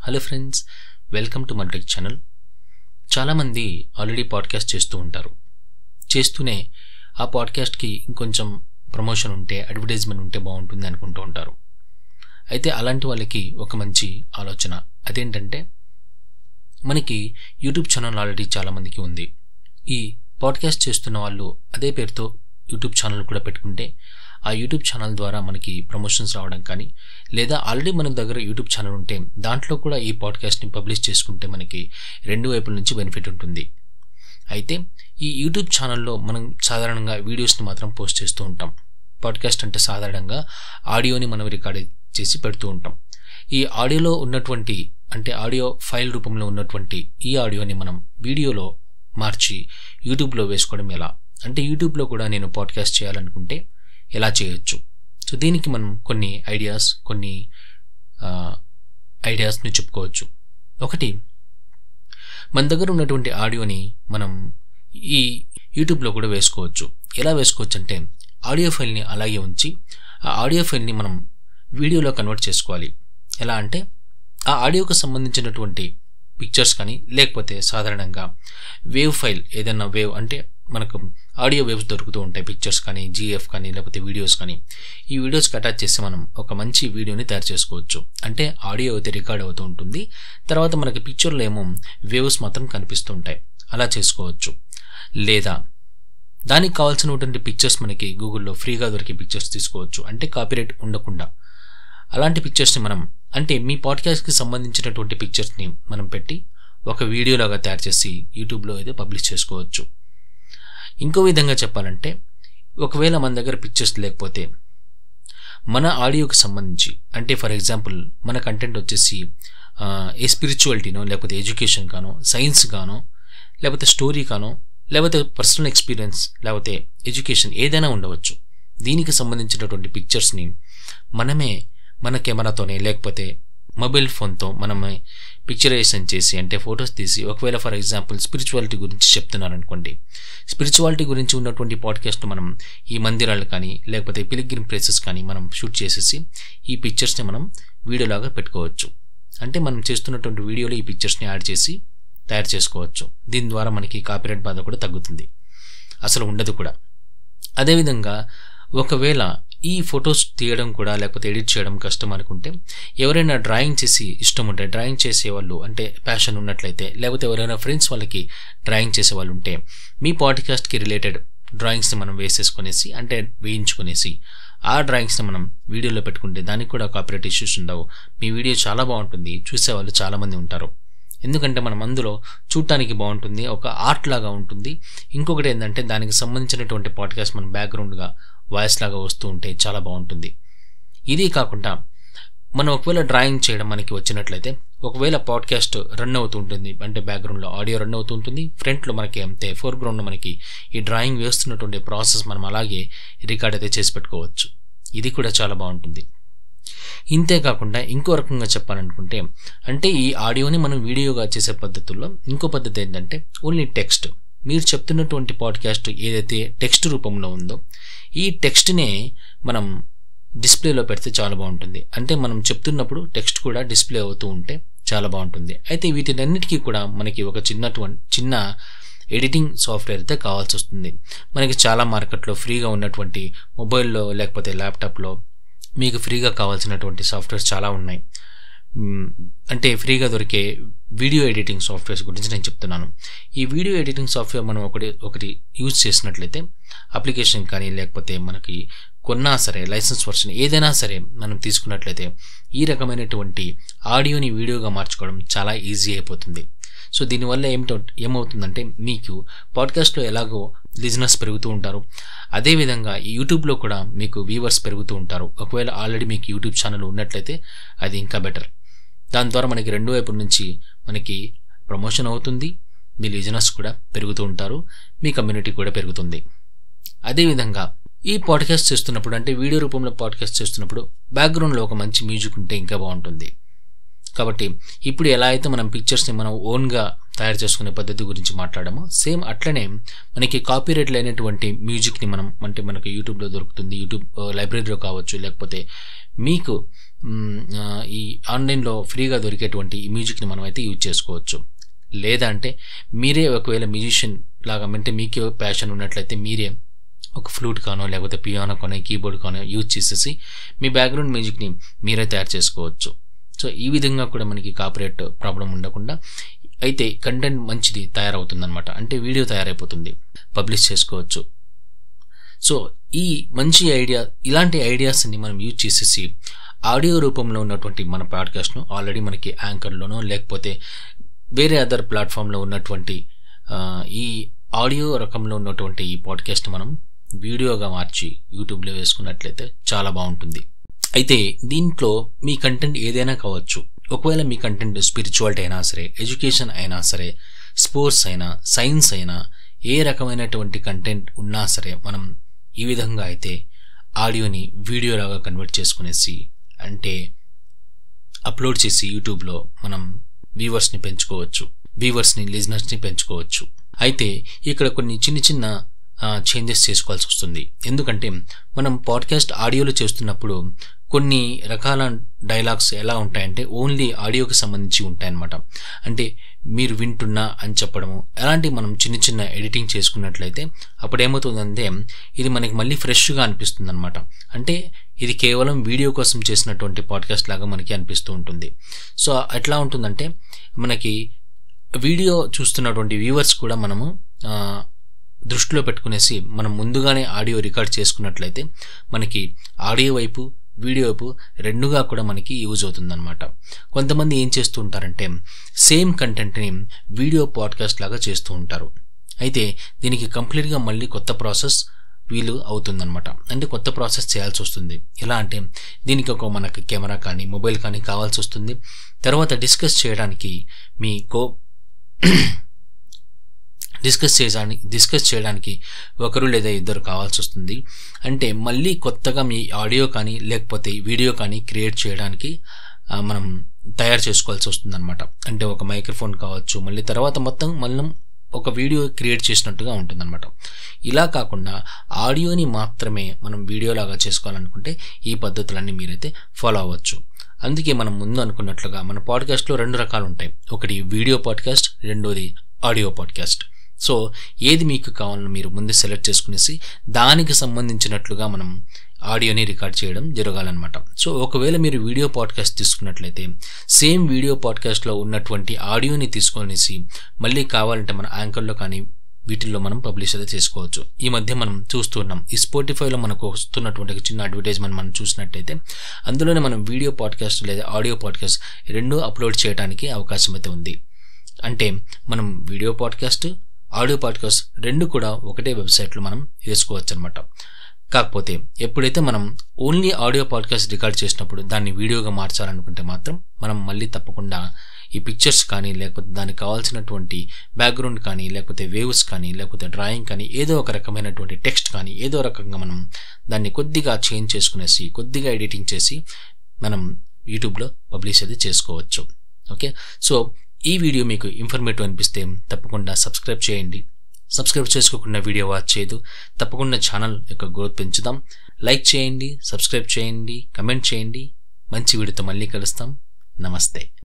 hello friends welcome to మల్టెక్ channel చాలామంది already podcast చేస్తూ ఉంటారు చేస్తూనే ఆ పాడ్కాస్ట్కి ఇంకొంచెం ప్రమోషన్ ఉంటే అడ్వర్టైజ్మెంట్ ఉంటే బాగుంటుంది అనుకుంటూ ఉంటారు అయితే అలాంటి వాళ్ళకి ఒక మంచి ఆలోచన అదేంటంటే మనకి యూట్యూబ్ ఛానల్ ఆల్రెడీ చాలామందికి ఉంది ఈ పాడ్కాస్ట్ చేస్తున్న వాళ్ళు అదే పేరుతో యూట్యూబ్ ఛానల్ కూడా పెట్టుకుంటే ఆ యూట్యూబ్ ఛానల్ ద్వారా మనకి ప్రమోషన్స్ రావడం కానీ లేదా ఆల్రెడీ మన దగ్గర యూట్యూబ్ ఛానల్ ఉంటే దాంట్లో కూడా ఈ పాడ్కాస్ట్ని పబ్లిష్ చేసుకుంటే మనకి రెండు వైపుల నుంచి బెనిఫిట్ ఉంటుంది అయితే ఈ యూట్యూబ్ ఛానల్లో మనం సాధారణంగా వీడియోస్ని మాత్రం పోస్ట్ చేస్తూ ఉంటాం పాడ్కాస్ట్ అంటే సాధారణంగా ఆడియోని మనం రికార్డ్ చేసి పెడుతూ ఉంటాం ఈ ఆడియోలో ఉన్నటువంటి అంటే ఆడియో ఫైల్ రూపంలో ఉన్నటువంటి ఈ ఆడియోని మనం వీడియోలో మార్చి యూట్యూబ్లో వేసుకోవడం ఎలా అంటే యూట్యూబ్లో కూడా నేను పాడ్కాస్ట్ చేయాలనుకుంటే ఎలా చేయొచ్చు సో దీనికి మనం కొన్ని ఐడియాస్ కొన్ని ఐడియాస్ని చెప్పుకోవచ్చు ఒకటి మన దగ్గర ఉన్నటువంటి ఆడియోని మనం ఈ యూట్యూబ్లో కూడా వేసుకోవచ్చు ఎలా వేసుకోవచ్చు అంటే ఆడియో ఫైల్ని అలాగే ఉంచి ఆ ఆడియో ఫైల్ని మనం వీడియోలో కన్వర్ట్ చేసుకోవాలి ఎలా అంటే ఆ ఆడియోకి సంబంధించినటువంటి పిక్చర్స్ కానీ లేకపోతే సాధారణంగా వేవ్ ఫైల్ ఏదైనా వేవ్ అంటే మనకు ఆడియో వేవ్స్ దొరుకుతూ ఉంటాయి పిక్చర్స్ కానీ జీఎఫ్ కానీ లేకపోతే వీడియోస్ కానీ ఈ వీడియోస్కి అటాచ్ చేసి మనం ఒక మంచి వీడియోని తయారు చేసుకోవచ్చు అంటే ఆడియో అయితే రికార్డ్ అవుతూ ఉంటుంది తర్వాత మనకి పిక్చర్లో ఏమో వేవ్స్ మాత్రం కనిపిస్తూ ఉంటాయి అలా చేసుకోవచ్చు లేదా దానికి కావాల్సినటువంటి పిక్చర్స్ మనకి గూగుల్లో ఫ్రీగా దొరికే పిక్చర్స్ తీసుకోవచ్చు అంటే కాపీరైట్ ఉండకుండా అలాంటి పిక్చర్స్ని మనం అంటే మీ పాడ్కాస్ట్కి సంబంధించినటువంటి పిక్చర్స్ని మనం పెట్టి ఒక వీడియోలాగా తయారు చేసి యూట్యూబ్లో అయితే పబ్లిష్ చేసుకోవచ్చు ఇంకో విధంగా చెప్పాలంటే ఒకవేళ మన దగ్గర పిక్చర్స్ లేకపోతే మన ఆడియోకి సంబంధించి అంటే ఫర్ ఎగ్జాంపుల్ మన కంటెంట్ వచ్చేసి ఏ స్పిరిచువాలిటీనో లేకపోతే ఎడ్యుకేషన్ గానో సైన్స్ గానో లేకపోతే స్టోరీ గానో లేకపోతే పర్సనల్ ఎక్స్పీరియన్స్ లేకపోతే ఎడ్యుకేషన్ ఏదైనా ఉండవచ్చు దీనికి సంబంధించినటువంటి పిక్చర్స్ని మనమే మన కెమెరాతోనే లేకపోతే మొబైల్ ఫోన్తో మనమే పిక్చరైజేషన్ చేసి అంటే ఫొటోస్ తీసి ఒకవేళ ఫర్ ఎగ్జాంపుల్ స్పిరిచువాలిటీ గురించి చెప్తున్నారు అనుకోండి స్పిరిచువాలిటీ గురించి ఉన్నటువంటి పాడ్కాస్ట్ మనం ఈ మందిరాలు కానీ లేకపోతే పిలిగ్రిమ్ ప్లేసెస్ కానీ మనం షూట్ చేసేసి ఈ పిక్చర్స్ని మనం వీడియోలాగా పెట్టుకోవచ్చు అంటే మనం చేస్తున్నటువంటి వీడియోలో ఈ పిక్చర్స్ని యాడ్ చేసి తయారు చేసుకోవచ్చు దీని ద్వారా మనకి కాపీరైట్ బాధ కూడా తగ్గుతుంది అసలు ఉండదు కూడా అదేవిధంగా ఒకవేళ ఈ ఫొటోస్ తీయడం కూడా లేకపోతే ఎడిట్ చేయడం కష్టం అనుకుంటే ఎవరైనా డ్రాయింగ్ చేసి ఇష్టం ఉంటే డ్రాయింగ్ చేసేవాళ్ళు అంటే ప్యాషన్ ఉన్నట్లయితే లేకపోతే ఎవరైనా ఫ్రెండ్స్ వాళ్ళకి డ్రాయింగ్ చేసేవాళ్ళు ఉంటే మీ పాడ్కాస్ట్కి రిలేటెడ్ డ్రాయింగ్స్ని మనం వేసేసుకునేసి అంటే వేయించుకునేసి ఆ డ్రాయింగ్స్ని మనం వీడియోలో పెట్టుకుంటే దానికి కూడా కాపీరైట్ ఇష్యూస్ ఉండవు మీ వీడియో చాలా బాగుంటుంది చూసేవాళ్ళు చాలామంది ఉంటారు ఎందుకంటే మనం అందులో చూడటానికి బాగుంటుంది ఒక ఆర్ట్ లాగా ఉంటుంది ఇంకొకటి ఏంటంటే దానికి సంబంధించినటువంటి పాడ్కాస్ట్ మన బ్యాక్గ్రౌండ్గా వాయిస్ లాగా వస్తూ ఉంటే చాలా బాగుంటుంది ఇది కాకుండా మనం ఒకవేళ డ్రాయింగ్ చేయడం మనకి వచ్చినట్లయితే ఒకవేళ పాడ్కాస్ట్ రన్ అవుతూ ఉంటుంది అంటే బ్యాక్గ్రౌండ్లో ఆడియో రన్ అవుతూ ఉంటుంది ఫ్రంట్లో మనకి అంతే ఫోర్గ్రౌండ్లో మనకి ఈ డ్రాయింగ్ వేస్తున్నటువంటి ప్రాసెస్ మనం అలాగే రికార్డ్ అయితే చేసి పెట్టుకోవచ్చు ఇది కూడా చాలా బాగుంటుంది ఇంతే కాకుండా ఇంకో రకంగా చెప్పాలనుకుంటే అంటే ఈ ఆడియోని మనం వీడియోగా చేసే పద్ధతుల్లో ఇంకో పద్ధతి ఏంటంటే ఓన్లీ టెక్స్ట్ మీరు చెప్తున్నటువంటి పాడ్కాస్ట్ ఏదైతే టెక్స్ట్ రూపంలో ఉందో ఈ టెక్స్ట్నే మనం డిస్ప్లేలో పెడితే చాలా బాగుంటుంది అంటే మనం చెప్తున్నప్పుడు టెక్స్ట్ కూడా డిస్ప్లే అవుతూ ఉంటే చాలా బాగుంటుంది అయితే వీటినన్నిటికీ కూడా మనకి ఒక చిన్నటువంటి చిన్న ఎడిటింగ్ సాఫ్ట్వేర్ అయితే కావాల్సి వస్తుంది మనకి చాలా మార్కెట్లో ఫ్రీగా ఉన్నటువంటి మొబైల్లో లేకపోతే ల్యాప్టాప్లో మీకు ఫ్రీగా కావాల్సినటువంటి సాఫ్ట్వేర్స్ చాలా ఉన్నాయి అంటే ఫ్రీగా దొరికే వీడియో ఎడిటింగ్ సాఫ్ట్వేర్స్ గురించి నేను చెప్తున్నాను ఈ వీడియో ఎడిటింగ్ సాఫ్ట్వేర్ మనం ఒకటి ఒకటి యూజ్ చేసినట్లయితే అప్లికేషన్ కానీ లేకపోతే మనకి కొన్నా సరే లైసెన్స్ వర్షన్ ఏదైనా సరే మనం తీసుకున్నట్లయితే ఈ రకమైనటువంటి ఆడియోని వీడియోగా మార్చుకోవడం చాలా ఈజీ అయిపోతుంది సో దీనివల్ల ఏమిటో ఏమవుతుందంటే మీకు పాడ్కాస్ట్లో ఎలాగో లిజినెస్ పెరుగుతూ ఉంటారు అదేవిధంగా యూట్యూబ్లో కూడా మీకు వ్యూవర్స్ పెరుగుతూ ఉంటారు ఒకవేళ ఆల్రెడీ మీకు యూట్యూబ్ ఛానల్ ఉన్నట్లయితే అది ఇంకా బెటర్ దాని ద్వారా మనకి రెండు వైపుల నుంచి మనకి ప్రమోషన్ అవుతుంది మీ లిజినెస్ కూడా పెరుగుతూ ఉంటారు మీ కమ్యూనిటీ కూడా పెరుగుతుంది అదేవిధంగా ఈ పాడ్కాస్ట్ చేస్తున్నప్పుడు అంటే వీడియో రూపంలో పాడ్కాస్ట్ చేస్తున్నప్పుడు బ్యాక్గ్రౌండ్లో ఒక మంచి మ్యూజిక్ ఉంటే ఇంకా బాగుంటుంది కాబట్టి ఇప్పుడు ఎలా అయితే మనం పిక్చర్స్ని మనం ఓన్గా తయారు చేసుకునే పద్ధతి గురించి మాట్లాడామో సేమ్ అట్లనే మనకి కాపీరైట్ లేనటువంటి మ్యూజిక్ని మనం అంటే మనకి యూట్యూబ్లో దొరుకుతుంది యూట్యూబ్ లైబ్రరీలో కావచ్చు లేకపోతే మీకు మ్, ఆ, ఈ ఆన్లైన్లో ఫ్రీగా దొరికేటువంటి ఈ మ్యూజిక్ని మనం అయితే యూజ్ చేసుకోవచ్చు లేదా అంటే మీరే ఒకవేళ మ్యూజిషియన్ లాగా అంటే మీకే ప్యాషన్ ఉన్నట్లయితే మీరే ఒక ఫ్లూట్ కానో లేకపోతే పియానో కానో కీబోర్డ్ కానో యూజ్ చేసేసి మీ బ్యాక్గ్రౌండ్ మ్యూజిక్ని మీరే తయారు చేసుకోవచ్చు సో ఈ విధంగా కూడా మనకి కాపరేట్ ప్రాబ్లం ఉండకుండా అయితే కంటెంట్ మంచిది తయారవుతుందన్నమాట అంటే వీడియో తయారైపోతుంది పబ్లిష్ చేసుకోవచ్చు సో ఈ మంచి ఐడియా ఇలాంటి ఐడియాస్ని మనం యూజ్ చేసేసి ఆడియో రూపంలో ఉన్నటువంటి మన పాడ్కాస్ట్ను ఆల్రెడీ మనకి యాంకర్లోనో లేకపోతే వేరే అదర్ ప్లాట్ఫామ్లో ఉన్నటువంటి ఆ, ఈ ఆడియో రకంలో ఉన్నటువంటి ఈ పాడ్కాస్ట్ మనం వీడియోగా మార్చి యూట్యూబ్లో వేసుకున్నట్లయితే చాలా బాగుంటుంది అయితే దీంట్లో మీ కంటెంట్ ఏదైనా కావచ్చు ఒకవేళ మీ కంటెంట్ స్పిరిచువాలిటీ అయినా సరే ఎడ్యుకేషన్ అయినా సరే స్పోర్ట్స్ అయినా సైన్స్ అయినా ఏ రకమైనటువంటి కంటెంట్ ఉన్నా సరే మనం ఈ విధంగా అయితే ఆడియోని వీడియోలాగా కన్వర్ట్ చేసుకునేసి అంటే అప్లోడ్ చేసి యూట్యూబ్లో మనం వ్యూవర్స్ని పెంచుకోవచ్చు వ్యూవర్స్ని లిజనర్స్ని పెంచుకోవచ్చు అయితే ఇక్కడ కొన్ని చిన్న చిన్న చేంజెస్ చేసుకోవాల్సి వస్తుంది ఎందుకంటే మనం పాడ్కాస్ట్ ఆడియోలో చేస్తున్నప్పుడు కొన్ని రకాల డైలాగ్స్ ఎలా ఉంటాయంటే ఓన్లీ ఆడియోకి సంబంధించి ఉంటాయన్నమాట అంటే మీరు వింటున్నా అని చెప్పడము అలాంటి మనం చిన్న చిన్న ఎడిటింగ్ చేసుకున్నట్లయితే అప్పుడు ఏమవుతుందంటే ఇది మనకి మళ్ళీ ఫ్రెష్గా అనిపిస్తుంది అనమాట అంటే ఇది కేవలం వీడియో కోసం చేసినటువంటి పాడ్కాస్ట్ లాగా మనకి అనిపిస్తూ ఉంటుంది సో ఎట్లా ఉంటుందంటే మనకి వీడియో చూస్తున్నటువంటి వ్యూవర్స్ కూడా మనము ఆ, దృష్టిలో పెట్టుకునేసి మనం ముందుగానే ఆడియో రికార్డ్ చేసుకున్నట్లయితే మనకి ఆడియో వైపు వీడియో వైపు రెండుగా కూడా మనకి యూజ్ అవుతుందన్నమాట కొంతమంది ఏం చేస్తూ ఉంటారంటే సేమ్ కంటెంట్ని వీడియో పాడ్కాస్ట్ లాగా చేస్తూ ఉంటారు అయితే దీనికి కంప్లీట్గా మళ్ళీ కొత్త ప్రాసెస్ వీలు అవుతుందన్నమాట అంటే కొత్త ప్రాసెస్ చేయాల్సి వస్తుంది ఎలా అంటే దీనికి ఒక మనకి కెమెరా కానీ మొబైల్ కానీ కావాల్సి వస్తుంది తర్వాత డిస్కస్ చేయడానికి మీ కో డిస్కస్ చేయడానికి డిస్కస్ చేయడానికి ఒకరు లేదా ఇద్దరు కావాల్సి వస్తుంది అంటే మళ్ళీ కొత్తగా మీ ఆడియో కానీ లేకపోతే వీడియో కానీ క్రియేట్ చేయడానికి ఆ, మనం తయారు చేసుకోవాల్సి వస్తుంది అనమాట అంటే ఒక మైక్రోఫోన్ కావచ్చు మళ్ళీ తర్వాత మొత్తం మనం ఒక వీడియో క్రియేట్ చేసినట్టుగా ఉంటుందన్నమాట ఇలా కాకుండా ఆడియోని మాత్రమే మనం వీడియోలాగా చేసుకోవాలనుకుంటే ఈ పద్ధతులన్నీ మీరైతే ఫాలో అవ్వచ్చు అందుకే మనం ముందు అనుకున్నట్లుగా మన పాడ్కాస్ట్లో రెండు రకాలు ఉంటాయి ఒకటి వీడియో పాడ్కాస్ట్ రెండోది ఆడియో పాడ్కాస్ట్ సో ఏది మీకు కావాలో మీరు ముందు సెలెక్ట్ చేసుకునేసి దానికి సంబంధించినట్లుగా మనం ఆడియోని రికార్డ్ చేయడం జరగాలన్నమాట సో ఒకవేళ మీరు వీడియో పాడ్కాస్ట్ తీసుకున్నట్లయితే సేమ్ వీడియో పాడ్కాస్ట్లో ఉన్నటువంటి ఆడియోని తీసుకొనేసి మళ్ళీ కావాలంటే మన యాంకర్లో కానీ వీటిల్లో మనం పబ్లిష్ అయితే చేసుకోవచ్చు ఈ మధ్య మనం చూస్తున్నాం ఈ స్పోటిఫైలో మనకు వస్తున్నటువంటి ఒక చిన్న అడ్వర్టైజ్మెంట్ మనం చూసినట్టయితే అందులోనే మనం వీడియో పాడ్కాస్ట్ లేదా ఆడియో పాడ్కాస్ట్ రెండూ అప్లోడ్ చేయడానికి అవకాశం అయితే ఉంది అంటే మనం వీడియో పాడ్కాస్ట్ ఆడియో పాడ్కాస్ట్ రెండు కూడా ఒకటే వెబ్సైట్లో మనం వేసుకోవచ్చు అనమాట కాకపోతే ఎప్పుడైతే మనం ఓన్లీ ఆడియో పాడ్కాస్ట్ రికార్డ్ చేసినప్పుడు దాన్ని వీడియోగా మార్చాలనుకుంటే మాత్రం మనం మళ్ళీ తప్పకుండా ఈ పిక్చర్స్ కానీ లేకపోతే దానికి కావాల్సినటువంటి బ్యాక్గ్రౌండ్ కానీ లేకపోతే వేవ్స్ కానీ లేకపోతే డ్రాయింగ్ కానీ ఏదో ఒక రకమైనటువంటి టెక్స్ట్ కానీ ఏదో రకంగా మనం దాన్ని కొద్దిగా చేంజ్ చేసుకునేసి కొద్దిగా ఎడిటింగ్ చేసి మనం యూట్యూబ్లో పబ్లిష్ అయితే చేసుకోవచ్చు ఓకే సో ఈ వీడియో మీకు ఇన్ఫర్మేటివ్ అనిపిస్తే తప్పకుండా సబ్స్క్రైబ్ చేయండి సబ్స్క్రైబ్ చేసుకోకుండా వీడియో వాచ్ చేయదు తప్పకుండా ఛానల్ యొక్క గ్రోత్ పెంచుదాం లైక్ చేయండి సబ్స్క్రైబ్ చేయండి కమెంట్ చేయండి మంచి వీడియోతో మళ్ళీ కలుస్తాం నమస్తే